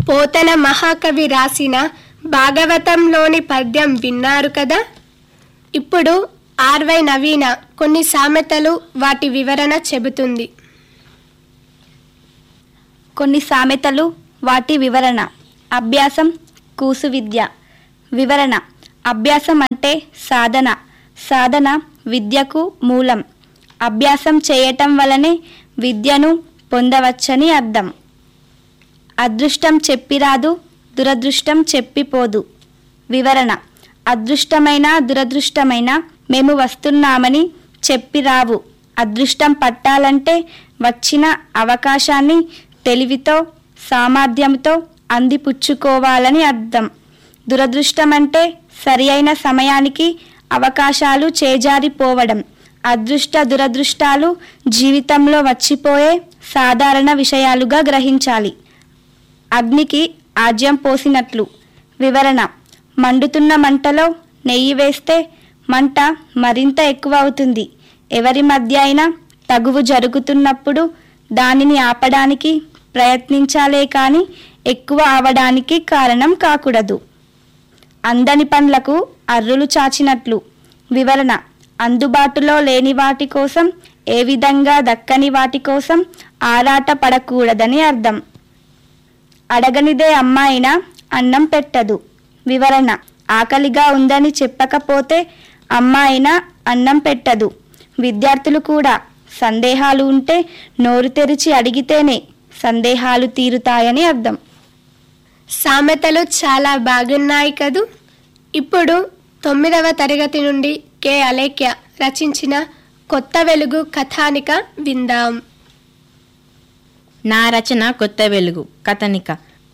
పోతన మహాకవి రాసిన భాగవతంలోని పద్యం విన్నారు కదా ఇప్పుడు ఆర్వై నవీన కొన్ని సామెతలు వాటి వివరణ చెబుతుంది కొన్ని సామెతలు వాటి వివరణ అభ్యాసం కూసు విద్య వివరణ అభ్యాసం అంటే సాధన సాధన విద్యకు మూలం అభ్యాసం చేయటం వలనే విద్యను పొందవచ్చని అర్థం అదృష్టం చెప్పిరాదు దురదృష్టం చెప్పిపోదు వివరణ అదృష్టమైన దురదృష్టమైన మేము వస్తున్నామని చెప్పిరావు అదృష్టం పట్టాలంటే వచ్చిన అవకాశాన్ని తెలివితో సామర్థ్యంతో అందిపుచ్చుకోవాలని అర్థం దురదృష్టం అంటే సరి అయిన సమయానికి అవకాశాలు చేజారిపోవడం అదృష్ట దురదృష్టాలు జీవితంలో వచ్చిపోయే సాధారణ విషయాలుగా గ్రహించాలి అగ్నికి ఆజ్యం పోసినట్లు వివరణ మండుతున్న మంటలో నెయ్యి వేస్తే మంట మరింత ఎక్కువ అవుతుంది ఎవరి మధ్య అయినా తగువు జరుగుతున్నప్పుడు దానిని ఆపడానికి ప్రయత్నించాలే కానీ ఎక్కువ అవడానికి కారణం కాకూడదు అందని పండ్లకు అర్రులు చాచినట్లు వివరణ అందుబాటులో లేని వాటి కోసం ఏ విధంగా దక్కని వాటి కోసం ఆరాట పడకూడదని అర్థం అడగనిదే అమ్మాయినా అన్నం పెట్టదు వివరణ ఆకలిగా ఉందని చెప్పకపోతే అమ్మాయినా అన్నం పెట్టదు విద్యార్థులు కూడా సందేహాలు ఉంటే నోరు తెరిచి అడిగితేనే సందేహాలు తీరుతాయని అర్థం సామెతలు చాలా బాగున్నాయి కదూ ఇప్పుడు తొమ్మిదవ తరగతి నుండి కె అలేఖ్య రచించిన కొత్త వెలుగు కథానిక విందాం నా రచన కొత్త వెలుగు కథనిక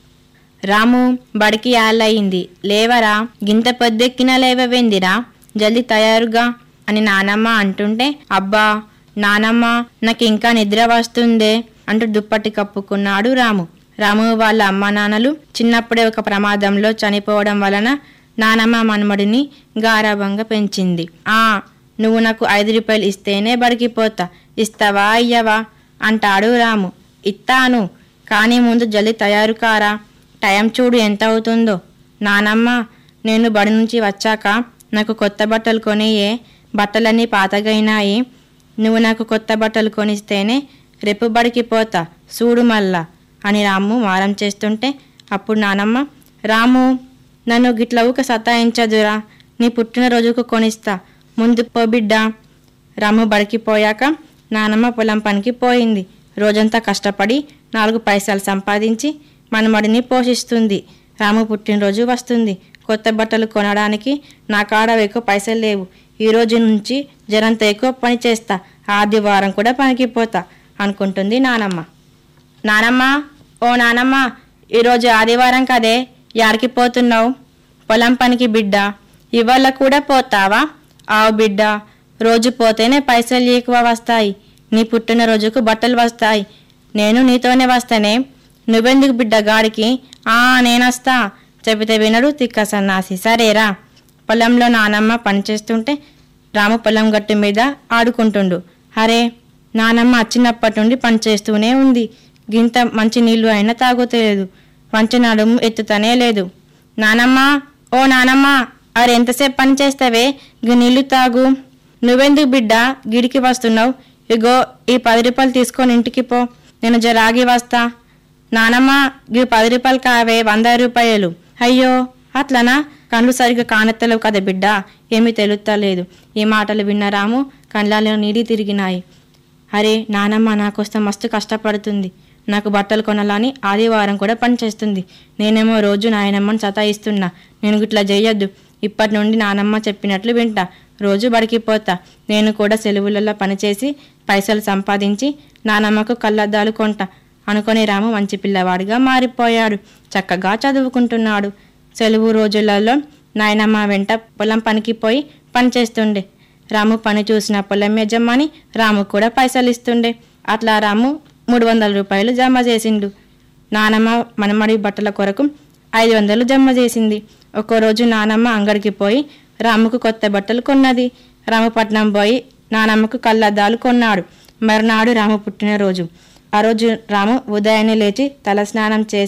రాము బడికి ఆలయింది లేవరా గింత పొద్దెక్కిన లేవవేందిరా జల్ది తయారుగా అని నానమ్మ అంటుంటే అబ్బా నానమ్మ నాకు ఇంకా నిద్ర వస్తుందే అంటూ దుప్పటి కప్పుకున్నాడు రాము రాము వాళ్ళ అమ్మ నాన్నలు చిన్నప్పుడే ఒక ప్రమాదంలో చనిపోవడం వలన నానమ్మ మన్మడిని గారాభంగా పెంచింది ఆ నువ్వు నాకు ఐదు రూపాయలు ఇస్తేనే బడికి పోతా ఇస్తావా అయ్యవా అంటాడు రాము ఇత్తాను కానీ ముందు జల్ది తయారు కారా టైం చూడు ఎంత అవుతుందో నానమ్మ నేను బడి నుంచి వచ్చాక నాకు కొత్త బట్టలు కొనియే బట్టలన్నీ పాతగైనాయి నువ్వు నాకు కొత్త బట్టలు కొనిస్తేనే రేపు బడికి పోతా చూడు మళ్ళా అని రాము మారం చేస్తుంటే అప్పుడు నానమ్మ రాము నన్ను గిట్ల ఊక సతాయించదురా నీ పుట్టినరోజుకు కొనిస్తా ముందు పో బిడ్డ రాము బడికి పోయాక నానమ్మ పొలం పనికి పోయింది రోజంతా కష్టపడి నాలుగు పైసలు సంపాదించి మనమడిని పోషిస్తుంది రాము పుట్టినరోజు వస్తుంది కొత్త బట్టలు కొనడానికి నా కాడ ఎక్కువ పైసలు లేవు ఈ రోజు నుంచి జరంత ఎక్కువ పని చేస్తా ఆదివారం కూడా పనికి పోతా అనుకుంటుంది నానమ్మ నానమ్మ ఓ నానమ్మ ఈరోజు ఆదివారం కదే యాడికి పోతున్నావు పొలం పనికి బిడ్డ ఇవాళ కూడా పోతావా ఆవు బిడ్డ రోజు పోతేనే పైసలు ఎక్కువ వస్తాయి నీ పుట్టినరోజుకు బట్టలు వస్తాయి నేను నీతోనే వస్తానే నువ్వెందుకు బిడ్డ గాడికి ఆ నేనొస్తా చెబితే వినడు తిక్క సన్నాసి సరేరా పొలంలో నానమ్మ పనిచేస్తుంటే రాము పొలం గట్టు మీద ఆడుకుంటుండు అరే నానమ్మ వచ్చినప్పటి నుండి పనిచేస్తూనే ఉంది గింత మంచి నీళ్లు అయినా తాగుతలేదు వంచ నడుము ఎత్తుతనే లేదు నానమ్మ ఓ నానమ్మ అరే ఎంతసేపు పని చేస్తావే గి నీళ్లు తాగు నువ్వెందుకు బిడ్డ గిడికి వస్తున్నావు ఇగో ఈ పది రూపాయలు తీసుకొని ఇంటికి పో నేను జరాగి వస్తా నానమ్మ గి పది రూపాయలు కావే వంద రూపాయలు అయ్యో అట్లనా కళ్ళు సరిగ్గా కానెత్తలేవు కదా బిడ్డ ఏమీ తెలుస్తలేదు ఈ మాటలు విన్న రాము కళ్ళలో నీడి తిరిగినాయి అరే నానమ్మ నా కోసం మస్తు కష్టపడుతుంది నాకు బట్టలు కొనాలని ఆదివారం కూడా పని చేస్తుంది నేనేమో రోజు నాయనమ్మని సతాయిస్తున్నా నేను ఇట్లా చేయొద్దు ఇప్పటి నుండి నానమ్మ చెప్పినట్లు వింటా రోజు బడికి పోతా నేను కూడా సెలవులలో పనిచేసి పైసలు సంపాదించి నానమ్మకు కళ్ళద్దాలు కొంటా అనుకొని రాము మంచి పిల్లవాడిగా మారిపోయాడు చక్కగా చదువుకుంటున్నాడు సెలవు రోజులలో నాయనమ్మ వెంట పొలం పనికి పోయి పని చేస్తుండే రాము పని చూసిన పొలం యజమాని రాము కూడా పైసలు ఇస్తుండే అట్లా రాము మూడు వందల రూపాయలు జమ చేసిండు నానమ్మ మనమడి బట్టల కొరకు ఐదు వందలు జమ చేసింది ఒక్కో రోజు నానమ్మ అంగడికి పోయి రాముకు కొత్త బట్టలు కొన్నది రామపట్నం పోయి నానమ్మకు కళ్ళద్దాలు కొన్నాడు మరునాడు రాము పుట్టినరోజు ఆ రోజు రాము ఉదయాన్నే లేచి తలస్నానం చేసి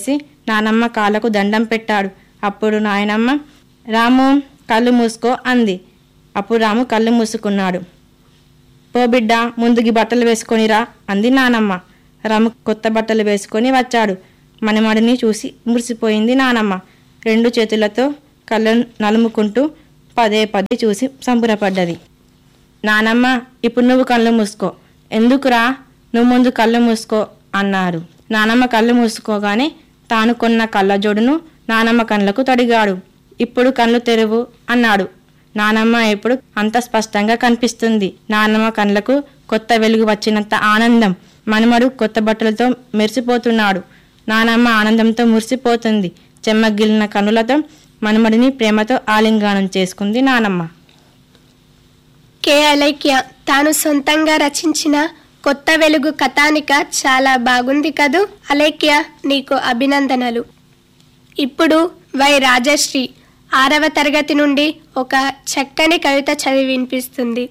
నానమ్మ కాళ్ళకు దండం పెట్టాడు అప్పుడు నాయనమ్మ రాము కళ్ళు మూసుకో అంది అప్పుడు రాము కళ్ళు మూసుకున్నాడు పో బిడ్డ ముందుకి బట్టలు వేసుకొనిరా అంది నానమ్మ రాము కొత్త బట్టలు వేసుకొని వచ్చాడు మనమడిని చూసి మురిసిపోయింది నానమ్మ రెండు చేతులతో కళ్ళను నలుముకుంటూ పదే పదే చూసి సంబరపడ్డది నానమ్మ ఇప్పుడు నువ్వు కళ్ళు మూసుకో ఎందుకురా నువ్వు ముందు కళ్ళు మూసుకో అన్నారు నానమ్మ కళ్ళు మూసుకోగానే తాను కొన్న కళ్ళజోడును నానమ్మ కళ్ళకు తడిగాడు ఇప్పుడు కళ్ళు తెరువు అన్నాడు నానమ్మ ఇప్పుడు అంత స్పష్టంగా కనిపిస్తుంది నానమ్మ కళ్ళకు కొత్త వెలుగు వచ్చినంత ఆనందం మనుమడు కొత్త బట్టలతో మెరిసిపోతున్నాడు నానమ్మ ఆనందంతో మురిసిపోతుంది చెమ్మగిలిన కనులతో మనుమడిని ప్రేమతో ఆలింగనం చేసుకుంది నానమ్మ కే అలైక్య తాను సొంతంగా రచించిన కొత్త వెలుగు కథానిక చాలా బాగుంది కదూ అలైక్య నీకు అభినందనలు ఇప్పుడు వై రాజశ్రీ ఆరవ తరగతి నుండి ఒక చక్కని కవిత చదివి వినిపిస్తుంది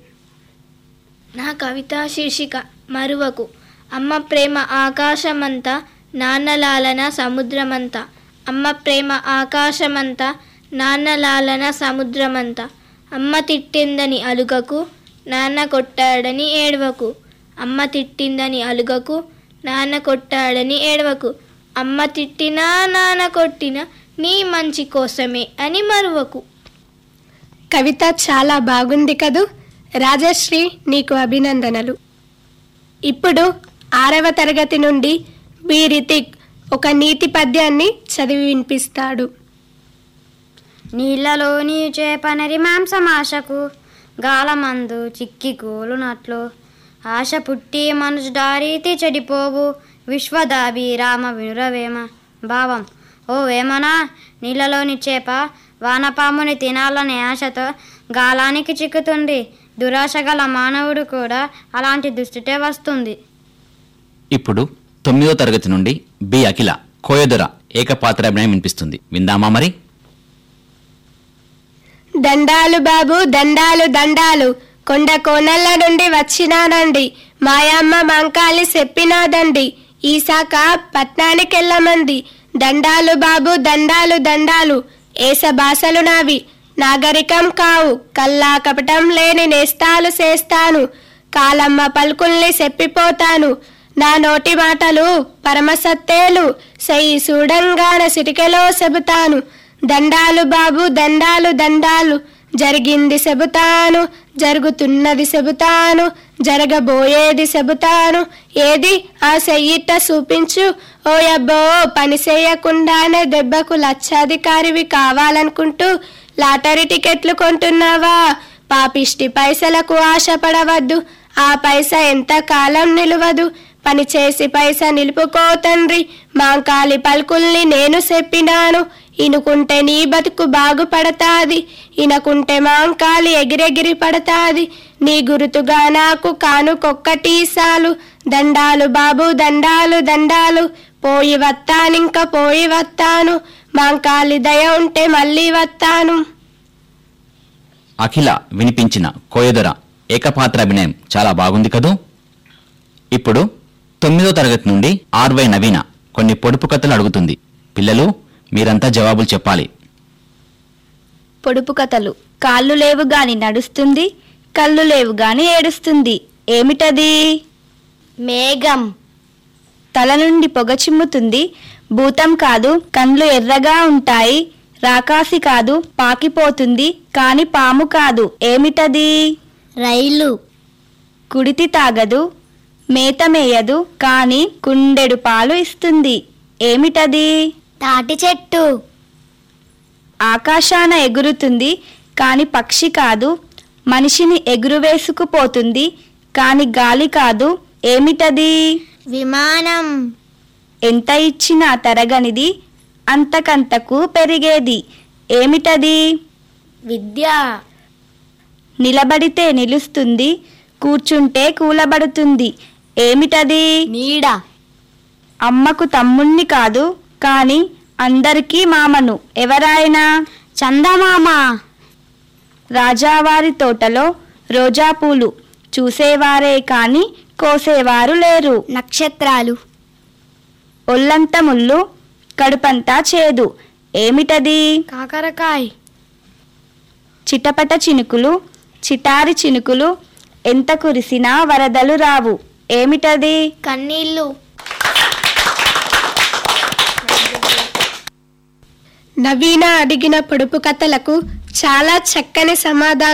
నా కవితా శీర్షిక మరువకు అమ్మ ప్రేమ ఆకాశమంతా నాన్నలాలన సముద్రమంతా అమ్మ ప్రేమ ఆకాశమంతా నాన్నలాలన సముద్రమంతా అమ్మ తిట్టిందని అలుగకు నాన్న కొట్టాడని ఏడవకు అమ్మ తిట్టిందని అలుగకు నాన్న కొట్టాడని ఏడవకు అమ్మ తిట్టినా నాన్న కొట్టినా నీ మంచి కోసమే అని మరువకు కవిత చాలా బాగుంది కదూ రాజశ్రీ నీకు అభినందనలు ఇప్పుడు ఆరవ తరగతి నుండి బి రితిక్ ఒక నీతి పద్యాన్ని చదివి వినిపిస్తాడు నీళ్ళలోని చేపనరి మాంసమాశకు గాలమందు చిక్కి కూలునట్లు ఆశ పుట్టి మనుషు దారీతి చెడిపోవు విశ్వదాభి రామ వినురవేమ భావం ఓ వేమనా నీళ్ళలోని చేప వానపాముని తినాలనే ఆశతో గాలానికి చిక్కుతుంది దురాశ గల మానవుడు కూడా అలాంటి దుస్థితే వస్తుంది ఇప్పుడు తొమ్మిదో తరగతి నుండి బి అఖిల కోయదొర ఏకపాత్ర అభినయం వినిపిస్తుంది విందామా మరి దండాలు బాబు దండాలు దండాలు కొండ కోనల్ల నుండి వచ్చినానండి మాయమ్మ మంకాలి చెప్పినాదండి ఈసాక పట్నానికెళ్ళమంది దండాలు బాబు దండాలు దండాలు ఏస భాషలు నావి నాగరికం కావు కల్లా కపటం లేని నేస్తాలు చేస్తాను కాలమ్మ పలుకుల్ని చెప్పిపోతాను నా నోటి మాటలు పరమసత్తేలు సెయ్యి చూడంగాన సిటికెలో చెబుతాను దండాలు బాబు దండాలు దండాలు జరిగింది చెబుతాను జరుగుతున్నది చెబుతాను జరగబోయేది చెబుతాను ఏది ఆ సెయ్యిట చూపించు ఓ అబ్బో పని చేయకుండానే దెబ్బకు లక్షాధికారివి కావాలనుకుంటూ లాటరీ టికెట్లు కొంటున్నావా పాపిష్టి పైసలకు ఆశపడవద్దు ఆ పైస ఎంత కాలం నిలవదు పని చేసి పైస నిలుపుకో తండ్రి మాంకాలి పలుకుల్ని నేను చెప్పినాను ఇనుకుంటే నీ బతుకు బాగుపడతాది ఇనకుంటే మాంకాలి ఎగిరెగిరి పడతాది నీ గురుతుగా నాకు కానుకొక్కటి సాలు దండాలు బాబు దండాలు దండాలు పోయి వత్తానింక పోయి వత్తాను మాంకాలి దయ ఉంటే మళ్ళీ వత్తాను అఖిల వినిపించిన కోయదొర ఏకపాత్ర అభినయం చాలా బాగుంది కదూ ఇప్పుడు తొమ్మిదో తరగతి నుండి ఆర్వై నవీన కొన్ని పొడుపు కథలు అడుగుతుంది పిల్లలు మీరంతా జవాబులు చెప్పాలి పొడుపు కథలు కాళ్ళు లేవు గాని నడుస్తుంది కళ్ళు లేవు గాని ఏడుస్తుంది ఏమిటది మేఘం తల నుండి పొగ చిమ్ముతుంది భూతం కాదు కండ్లు ఎర్రగా ఉంటాయి రాకాసి కాదు పాకిపోతుంది కాని పాము కాదు ఏమిటది రైలు కుడితి తాగదు మేత మేయదు కాని కుండెడు పాలు ఇస్తుంది ఏమిటది తాటి చెట్టు ఆకాశాన ఎగురుతుంది కాని పక్షి కాదు మనిషిని ఎగురువేసుకుపోతుంది కాని గాలి కాదు ఏమిటది విమానం ఎంత ఇచ్చినా తరగనిది అంతకంతకు పెరిగేది ఏమిటది విద్య నిలబడితే నిలుస్తుంది కూర్చుంటే కూలబడుతుంది ఏమిటది నీడ అమ్మకు తమ్ముణ్ణి కాదు కాని అందరికీ మామను ఎవరాయనా చందమామ రాజావారి తోటలో రోజా పూలు చూసేవారే కాని కోసేవారు లేరు నక్షత్రాలు ఒళ్ళంత ముళ్ళు కడుపంతా చేదు ఏమిటది కాకరకాయ చిటపట చినుకులు చిటారి చినుకులు ఎంత కురిసినా వరదలు రావు ఏమిటది కన్నీళ్ళు నవీన అడిగిన పొడుపు కథలకు చాలా చక్కని సమాధానం